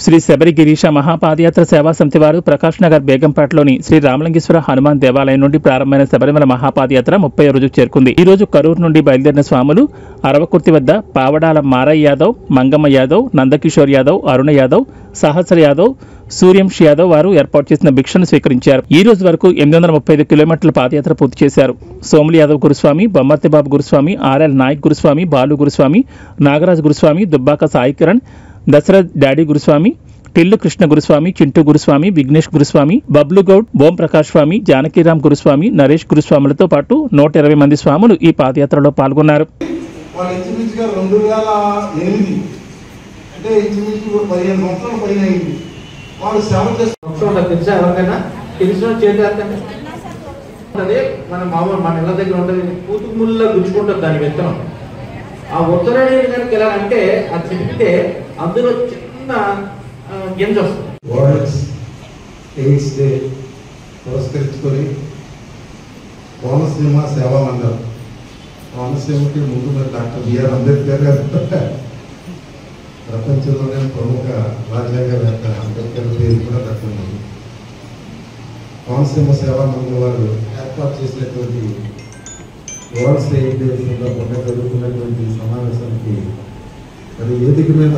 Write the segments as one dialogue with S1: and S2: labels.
S1: శ్రీ శబరిగిరీష మహాపాదయాత్ర సేవా సమితి వారు ప్రకాష్ నగర్ బేగంపేటలోని శ్రీ రామలింగేశ్వర హనుమాన్ దేవాలయం నుండి ప్రారంభమైన శబరిమల మహాపాదయాత్ర ముప్పై రోజు చేరుకుంది ఈ రోజు కరూరు నుండి బయలుదేరిన స్వాములు అరవకుర్తి వద్ద పావడాల మారయ్య యాదవ్ మంగమ్మ యాదవ్ నందకిషోర్ యాదవ్ అరుణ యాదవ్ సహస్ర యాదవ్ సూర్యంష్ యాదవ్ వారు ఏర్పాటు చేసిన భిక్షను స్వీకరించారు ఈ రోజు వరకు ఎనిమిది వందల ముప్పై ఐదు కిలోమీటర్ల పాదయాత్ర పూర్తి చేశారు సోములు యాదవ్ గురుస్వామి బొమ్మర్తిబాబు గురుస్వామి ఆర్ఎల్ నాయక్ గురుస్వామి బాలు గురుస్వామి నాగరాజ్ గురుస్వామి దుబ్బాక సాయి కిరణ్ దశరథ్ డాడీ గురుస్వామి టిల్లు కృష్ణ గురుస్వామి చింటూ గురుస్వామి విఘ్నేష్ గురుస్వామి బబ్లు గౌడ్ ఓం ప్రకాష్ స్వామి జానకీరామ్ గురుస్వామి నరేష్ గురుస్వాములతో పాటు నూట ఇరవై మంది స్వాములు ఈ పాదయాత్రలో పాల్గొన్నారు
S2: వాళ్ళు ఇంచుమించుగా రెండు వేల ఎనిమిది అంటే ఇంచుమించు పదిహేను సంవత్సరాలు పైన అయింది వాళ్ళు సేవ చేస్తారు
S3: మొత్తం ఉంటుంది తెలుసా ఎవరికైనా తెలిసిన చేతి ఎత్తండి. ఉంటుంది మన మామూలు మన ఇళ్ళ దగ్గర ఉంటుంది పూతుకు ముళ్ళ గుచ్చుకుంటుంది దాని విత్తనం ఆ ఉత్తరాయణ కనుక ఎలా అంటే అది చెప్తే అందులో చిన్న ఆ, గింజ వస్తుంది
S2: వరల్డ్స్ ఎయిడ్స్ డే పురస్కరించుకొని కోనసీమ సేవా మండలం కోనసీమకి ముందు మరి డాక్టర్ బిఆర్ అంబేద్కర్ గారు ప్రపంచంలోనే ప్రముఖ రాజ్యాంగవేత్త అంబేద్కర్ పేరు కూడా దక్కున్నది కోనసీమ సేవా మండలి వారు ఏర్పాటు చేసినటువంటి వరల్డ్ ఎయిడ్ డే సందర్భంగా జరుగుతున్నటువంటి సమావేశానికి మరి వేదిక మీద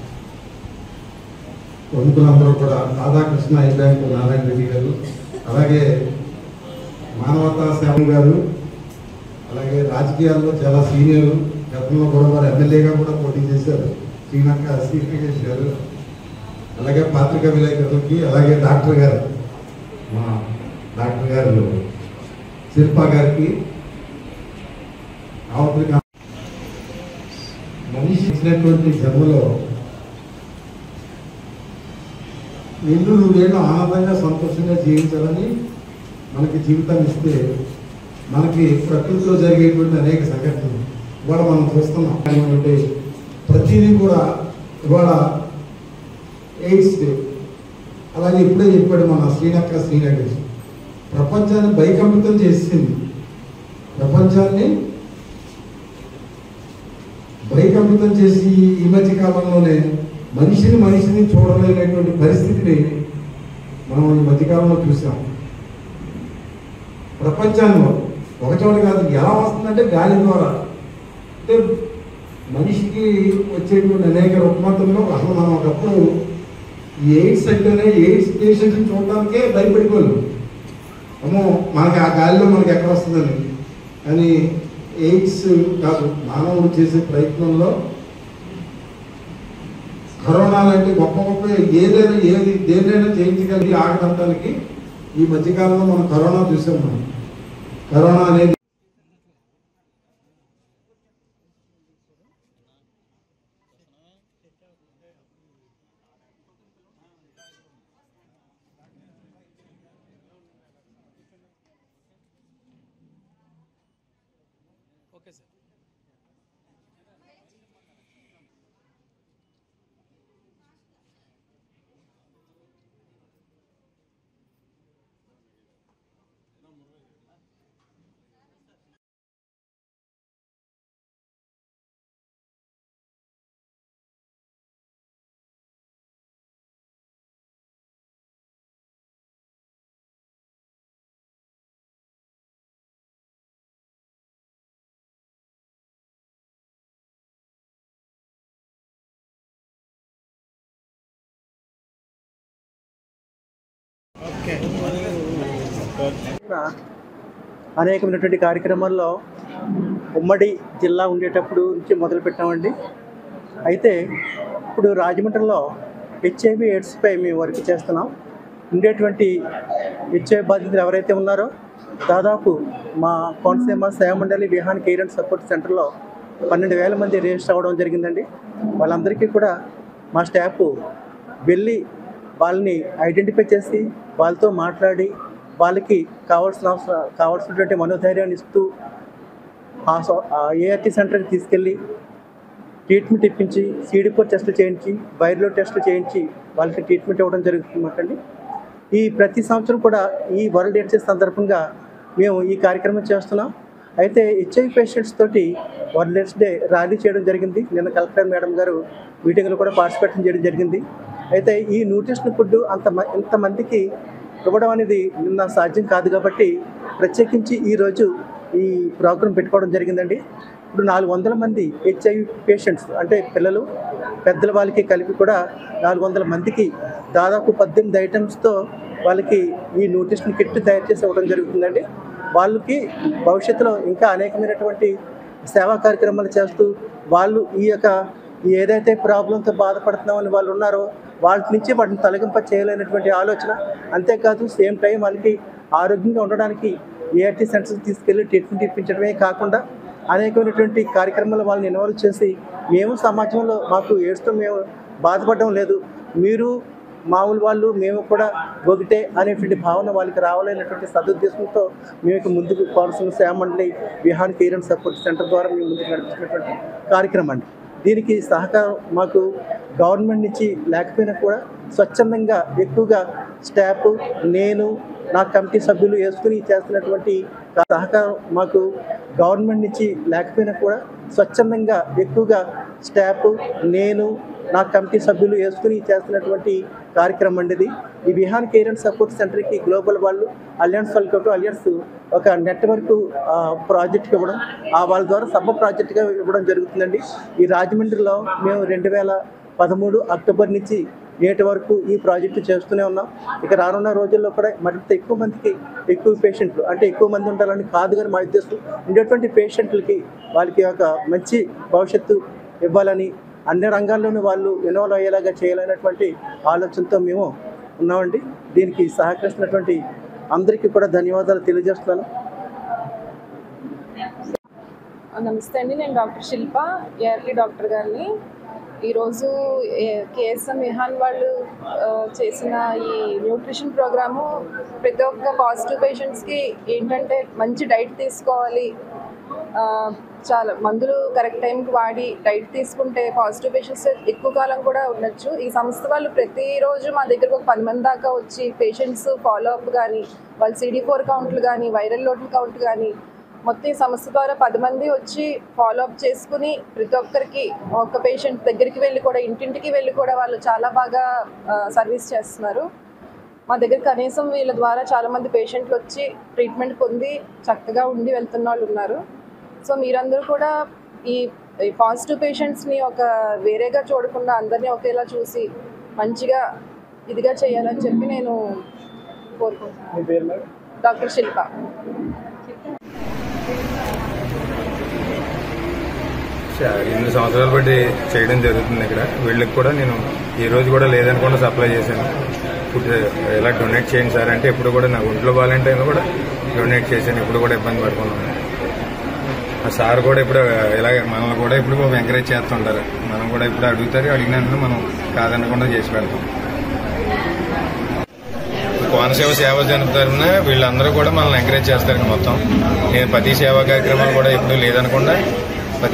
S2: ప్రముఖులందరూ కూడా రాధాకృష్ణ ఐ బ్యాంకు నారాయణ రెడ్డి గారు అలాగే మానవతా సేవ గారు అలాగే రాజకీయాల్లో చాలా సీనియర్ గతంలో కూడా వారు ఎమ్మెల్యేగా కూడా పోటీ చేశారు శ్రీలంక శ్రీకృష్ణ గారు అలాగే పాత్రికా విలేకరులకి అలాగే డాక్టర్ గారు మా డాక్టర్ గారు శిల్పా గారికి అవతలికి మనిషి ఇచ్చినటువంటి జన్మలో నిన్ను నువ్వేళ్ళు ఆనందంగా సంతోషంగా జీవించాలని మనకి జీవితాన్ని ఇస్తే మనకి ప్రకృతిలో జరిగేటువంటి అనేక సంఘటనలు ఇవాళ మనం చూస్తున్నాం అంటే ప్రతిదీ కూడా ఇవాళ ఎయిడ్స్ డే అలాగే ఇప్పుడే చెప్పాడు మన శ్రీనక్క శ్రీనగర్ ప్రపంచాన్ని భయకంపితం చేసింది ప్రపంచాన్ని భయకంపితం చేసి ఈ మధ్య కాలంలోనే మనిషిని మనిషిని చూడలేనటువంటి పరిస్థితిని మనం ఈ మధ్యకాలంలో చూసాం ప్రపంచాల్లో ఒక చోట కాదు ఎలా వస్తుందంటే గాలి ద్వారా అంటే మనిషికి వచ్చేటువంటి అనేక రుగ్మతల్లో అసలు మనం ఒకప్పుడు ఈ ఎయిడ్స్ అంటేనే ఎయిడ్స్ పేషెంట్ని చూడడానికే భయపడిపోయాం అమ్మో మనకి ఆ గాలిలో మనకి ఎక్కడ వస్తుందని కానీ ఎయిడ్స్ కాదు మానవుడు చేసే ప్రయత్నంలో కరోనా లాంటి గొప్ప గొప్ప ఏదైనా ఏది దేన్నైనా చేయించగలిగి ఆగదంటానికి ఈ మధ్యకాలంలో మనం కరోనా చూసాం మనం కరోనా అనేది
S4: అనేకమైనటువంటి కార్యక్రమాల్లో ఉమ్మడి జిల్లా ఉండేటప్పుడు నుంచి మొదలు పెట్టామండి అయితే ఇప్పుడు రాజమండ్రిలో హెచ్ఐవి ఎయిడ్స్పై మేము వర్క్ చేస్తున్నాం ఉండేటువంటి హెచ్ఐవి బాధితులు ఎవరైతే ఉన్నారో దాదాపు మా కోనసీమ సేవమండలి విహాన్ కేర్ అండ్ సపోర్ట్ సెంటర్లో పన్నెండు వేల మంది రిజిస్టర్ అవ్వడం జరిగిందండి వాళ్ళందరికీ కూడా మా స్టాఫ్ వెళ్ళి వాళ్ళని ఐడెంటిఫై చేసి వాళ్ళతో మాట్లాడి వాళ్ళకి కావాల్సిన అవసర- కావాల్సినటువంటి మనోధైర్యాన్ని ఇస్తూ ఆ సో- ఆ ఏఆర్టీ సెంటర్కి తీసుకెళ్ళి ట్రీట్మెంట్ ఇప్పించి సీడీ ఫోర్ టెస్టులు చేయించి వైర్లో టెస్టులు చేయించి వాళ్ళకి ట్రీట్మెంట్ ఇవ్వడం జరుగుతుందండి ఈ ప్రతి సంవత్సరం కూడా ఈ వరల్డ్ ఎయిడ్స్ సందర్భంగా మేము ఈ కార్యక్రమం చేస్తున్నాం అయితే హెచ్ఐవి పేషెంట్స్ తోటి వరల్డ్ ఎయిడ్స్ డే ర్యాలీ చేయడం జరిగింది నిన్న కలెక్టర్ మేడం గారు మీటింగ్లో కూడా పార్టిసిపేట్ చేయడం జరిగింది అయితే ఈ న్యూట్రిషన్ ఫుడ్ అంత మ- ఇంతమందికి ఇవ్వడం అనేది నిన్న సాధ్యం కాదు కాబట్టి ప్రత్యేకించి ఈరోజు ఈ ప్రోగ్రాం పెట్టుకోవడం జరిగిందండి ఇప్పుడు నాలుగు వందల మంది హెచ్ఐవి పేషెంట్స్ అంటే పిల్లలు పెద్దల వాళ్ళకి కలిపి కూడా నాలుగు వందల మందికి దాదాపు పద్దెనిమిది ఐటమ్స్తో వాళ్ళకి ఈ న్యూట్రిషన్ కిట్ తయారు చేసి ఇవ్వడం జరుగుతుందండి వాళ్ళకి భవిష్యత్తులో ఇంకా అనేకమైనటువంటి సేవా కార్యక్రమాలు చేస్తూ వాళ్ళు ఈ యొక్క ఈ ఏదైతే ప్రాబ్లంతో బాధపడుతున్నామని వాళ్ళు ఉన్నారో వాళ్ళ నుంచి వాటిని తొలగింప చేయలేనటువంటి ఆలోచన అంతేకాదు సేమ్ టైం వాళ్ళకి ఆరోగ్యంగా ఉండడానికి ఏఆర్టీ సెంటర్స్ తీసుకెళ్ళి ట్రీట్మెంట్ ఇప్పించడమే కాకుండా అనేకమైనటువంటి కార్యక్రమాలు వాళ్ళని ఇన్వాల్వ్ చేసి మేము సమాజంలో మాకు ఏడుస్తూ మేము బాధపడడం లేదు మీరు మామూలు వాళ్ళు మేము కూడా ఒకటే అనేటువంటి భావన వాళ్ళకి రావాలనేటువంటి సదుద్దేశంతో మేము ఇక ముందుకు కోనసీమ సేవ మండలి Vihaan care and support centre ద్వారా మేము ముందుకు నడిపిస్తున్నటువంటి కార్యక్రమం అండి దీనికి సహకారం మాకు గవర్నమెంట్ నుంచి లేకపోయినా కూడా స్వచ్ఛందంగా ఎక్కువగా స్టాఫ్ నేను నా కమిటీ సభ్యులు వేసుకుని చేస్తున్నటువంటి సహకారం మాకు గవర్నమెంట్ నుంచి లేకపోయినా కూడా స్వచ్ఛందంగా ఎక్కువగా స్టాఫ్ నేను నా కమిటీ సభ్యులు వేసుకుని చేస్తున్నటువంటి కార్యక్రమం అండి ఇది ఈ విహాన్ కేర్ అండ్ సపోర్ట్ సెంటర్కి గ్లోబల్ వాళ్ళు అలియన్స్ వాళ్ళతో అలియన్స్ ఒక నెట్వర్క్ ప్రాజెక్ట్కి ఇవ్వడం ఆ వాళ్ళ ద్వారా సబ్ ప్రాజెక్ట్గా ఇవ్వడం జరుగుతుందండి ఈ రాజమండ్రిలో మేము రెండు వేల పదమూడు అక్టోబర్ నుంచి నేటి వరకు ఈ ప్రాజెక్టు చేస్తూనే ఉన్నాం ఇక రానున్న రోజుల్లో కూడా మరింత ఎక్కువ మందికి ఎక్కువ పేషెంట్లు అంటే ఎక్కువ మంది ఉండాలని కాదు కానీ మా ఉద్దేశం ఉండేటువంటి పేషెంట్లకి వాళ్ళకి ఒక మంచి భవిష్యత్తు ఇవ్వాలని అన్ని రంగాల్లోనూ వాళ్ళు ఇన్వాల్వ్ అయ్యేలాగా చేయాలనేటువంటి ఆలోచనతో మేము ఉన్నామండి దీనికి సహకరిస్తున్నటువంటి అందరికీ కూడా ధన్యవాదాలు తెలియజేస్తున్నాను
S5: నమస్తే అండి నేను డాక్టర్ శిల్ప ఏఆర్టీ డాక్టర్ గారిని ఈరోజు కేఎస్ఎం విహాన్ వాళ్ళు ఆ, చేసిన ఈ న్యూట్రిషన్ ప్రోగ్రాము ప్రతి ఒక్క పాజిటివ్ పేషెంట్స్కి ఏంటంటే మంచి డైట్ తీసుకోవాలి ఆ, చాలా మందులు కరెక్ట్ టైంకి వాడి డైట్ తీసుకుంటే పాజిటివ్ పేషెంట్స్ ఎక్కువ కాలం కూడా ఉండొచ్చు ఈ సంస్థ వాళ్ళు ప్రతిరోజు మా దగ్గరకు ఒక పది మంది దాకా వచ్చి పేషెంట్స్ ఫాలో అప్ కానీ వాళ్ళ సిడి ఫోర్ కౌంట్లు కానీ వైరల్ లోడ్ కౌంట్ కానీ మొత్తం ఈ సంస్థ ద్వారా పది మంది వచ్చి ఫాలో అప్ చేసుకుని ప్రతి ఒక్కరికి ఒక పేషెంట్ దగ్గరికి వెళ్ళి కూడా ఇంటింటికి వెళ్ళి కూడా వాళ్ళు చాలా బాగా సర్వీస్ చేస్తున్నారు మా దగ్గర కనీసం వీళ్ళ ద్వారా చాలా మంది పేషెంట్లు వచ్చి ట్రీట్మెంట్ పొంది చక్కగా ఉండి వెళ్తున్న వాళ్ళు ఉన్నారు సో మీరందరూ కూడా ఈ పాజిటివ్ పేషెంట్స్ని ఒక వేరేగా చూడకుండా అందరినీ ఒకేలా చూసి మంచిగా ఇదిగా చేయాలని చెప్పి నేను కోరుకుంటున్నాను
S4: మీ పేరు మేడం
S5: డాక్టర్ శిల్ప
S6: ఎనిమిది సంవత్సరాలు బట్టి చేయడం జరుగుతుంది ఇక్కడ వీళ్ళకి కూడా నేను ఈ రోజు కూడా లేదనుకుండా సప్లై చేశాను ఫుడ్ ఇలా డొనేట్ చేయండి సార్ అంటే ఇప్పుడు కూడా నాకు ఒంట్లో బాగాలంటే కూడా డొనేట్ చేశాను ఇప్పుడు కూడా ఇబ్బంది పడుకున్నాను ఆ సార్ కూడా ఇప్పుడు ఇలాగే మనల్ని కూడా ఇప్పుడు ఎంకరేజ్ చేస్తుంటారు మనం కూడా ఇప్పుడు అడుగుతారు అడిగిన వెంటనే మనం కాదనకుండా చేసి పెడతాం కోనసీమ సేవ జన తరఫున వీళ్ళందరూ కూడా మనల్ని ఎంకరేజ్ చేస్తారు మొత్తం నేను ప్రతి సేవా కార్యక్రమాలు కూడా ఎప్పుడు లేదనకుండా